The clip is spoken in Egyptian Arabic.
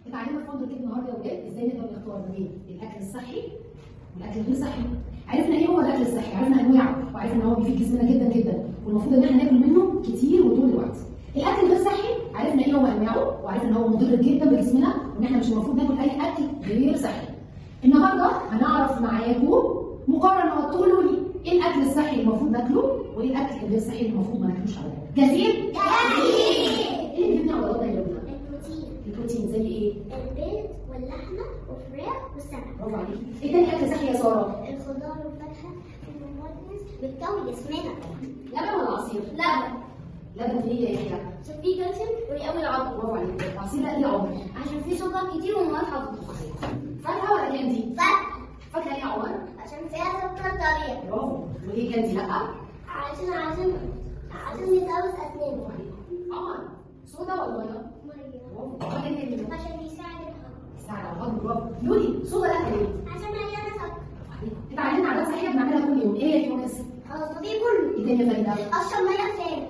اتعلمنا في فندق كده النهارده يا ولاد ازاي نقدر نختار ما بين الاكل الصحي والاكل الغير صحي عرفنا ايه هو الاكل الصحي عرفنا انواعه وعرفنا ان هو بيفيد جسمنا جدا جدا والمفروض ان احنا ناكل منه كتير وطول الوقت الاكل الغير صحي عرفنا ايه هو انواعه وعرفنا ان هو مضر جدا بجسمنا وان احنا مش المفروض ناكل اي اكل غير صحي النهارده هنعرف معاكم مقارنه وتقولوا لي ايه الاكل الصحي اللي المفروض ناكله وايه الاكل الغير صحي اللي المفروض ما ناكلوش ابدا جاهزين ايه اللي بيبني عضلاتنا يا لبنى البروتين البروتين زي ايه البيض واللحمة والفراخ والسمك برافو عليكي ايه تاني اكل صحي يا ساره الخضار والفاكهة والمواد بتقوي جسمنا لبن ولا عصير لبن لبن فيه يا يحيى عشان فيه كالسيوم ويقوي العظم برافو عليك العصير ده ليه عمر عشان فيه سكر كتير ومواد حافظة فاكهه ولا كاندي فاكهة فاكهه ليه عمر عشان فيها سكر طبيعي برافو وليه كاندي لا عشان عشان عشان يتقوس أسنانه عمر صودا ولا ميه مية برافو حاجه تاني عشان يساعد الهضم يساعد على الهضم برافو لولي صودا لا ليه عشان مليانة سكر اتعلمنا عادات صحيه بنعملها كل يوم ايه يا يونس خلاص دي كله ايه تاني يا فريده اشرب ميه كفايه